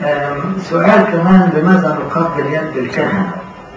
آم، سؤال كمان لماذا نقبل يد الكهنة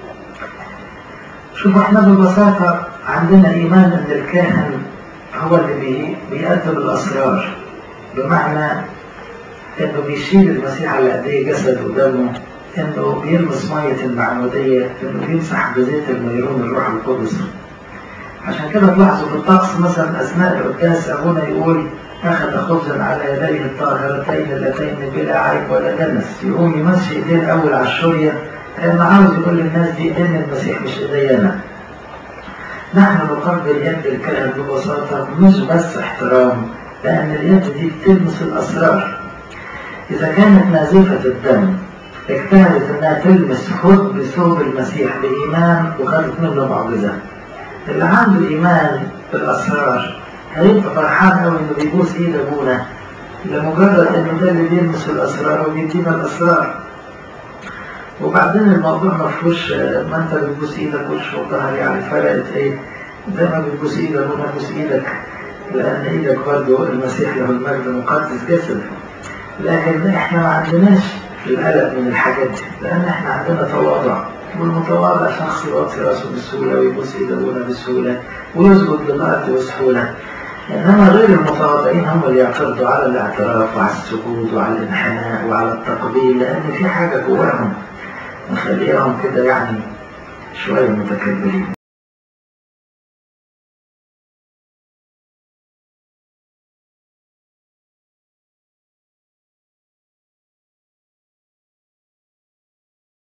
شوفوا احنا ببساطة عندنا إيمان أن الكاهن هو اللي بي- بيقدم الأسرار بمعنى إنه بيشيل المسيح على إيديه جسد ودمه إنه بيلمس مية المعمودية إنه بيمسح بزيت الميرون الروح القدس عشان كده تلاحظوا في الطقس مثلا أثناء القداس أبونا يقول أخذ خبزا على يديه الطاهرتين اللتين بلا عيب ولا دنس يقوم يمشي إيديه الأول على الشورية لأنه عاوز يقول للناس دي إن المسيح مش إيدي أنا نحن نقبل يد الكلام ببساطة مش بس احترام لأن اليد دي بتلمس الأسرار إذا كانت نازفة الدم اجتهدت إنها تلمس خد بثوب المسيح بإيمان وخدت منه معجزة اللي عنده إيمان بالأسرار هيبقى فرحان قوي إنه بيبوس إيد أبونا لمجرد إنه ده اللي بيلمس الأسرار وبيدينا الأسرار وبعدين الموضوع ما فيهوش آه، ما انت بتبوس ايدك وش وظهر يعني فرقت ايه زي ما بتبوس ايدك وانا بوس ايدك لان ايدك برضه المسيح له المجد مقدس جسد لكن احنا ما عندناش القلق من الحاجات دي لان احنا عندنا تواضع والمتواضع شخص يوطي راسه بسهوله ويبوس ايد ابونا بسهوله ويسجد للارض بسهوله انما غير المتواضعين هم اللي يعترضوا على الاعتراف وعلى السجود وعلى الانحناء وعلى التقبيل لان في حاجه جواهم مخليهم كده يعني شويه متكبرين